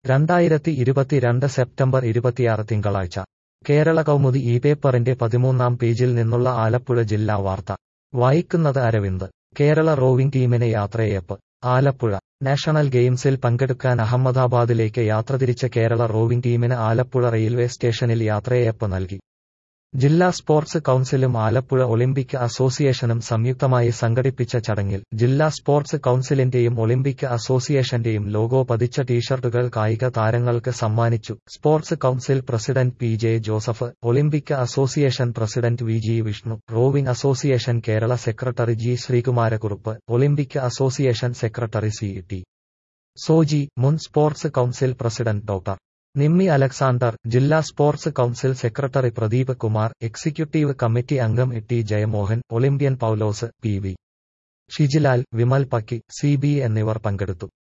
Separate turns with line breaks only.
രണ്ടായിരത്തി ഇരുപത്തിരണ്ട് സെപ്റ്റംബർ ഇരുപത്തിയാറ് തിങ്കളാഴ്ച കേരള കൗമുദി ഈ പേപ്പറിന്റെ പതിമൂന്നാം പേജിൽ നിന്നുള്ള ആലപ്പുഴ ജില്ലാ വാർത്ത വായിക്കുന്നത് അരവിന്ദ് കേരള റോവിംഗ് ടീമിന് യാത്രയയപ്പ് ആലപ്പുഴ നാഷണൽ ഗെയിംസിൽ പങ്കെടുക്കാൻ അഹമ്മദാബാദിലേക്ക് യാത്ര തിരിച്ച കേരള റോവിംഗ് ടീമിന് ആലപ്പുഴ റെയിൽവേ സ്റ്റേഷനിൽ യാത്രയയപ്പ് നൽകി ജില്ലാ സ്പോർട്സ് കൌൺസിലും ആലപ്പുഴ ഒളിമ്പിക് അസോസിയേഷനും സംയുക്തമായി സംഘടിപ്പിച്ച ചടങ്ങിൽ ജില്ലാ സ്പോർട്സ് കൌൺസിലിന്റെയും ഒളിമ്പിക് അസോസിയേഷന്റെയും ലോഗോ പതിച്ച ടീഷർട്ടുകൾ കായിക താരങ്ങൾക്ക് സമ്മാനിച്ചു sports council president P J Joseph Olympic association president V G Vishnu rowing association Kerala secretary G Sreekumarakurup Olympic association secretary C T Soji മുൻ sports council president doctor Nimmy Alexander ജില്ലാ sports council secretary Pradeep Kumar executive committee അംഗം T Jayamohan Olympian Paulose P V Shijilal Vimal Pakki C B എന്നിവർ പങ്കെടുത്തു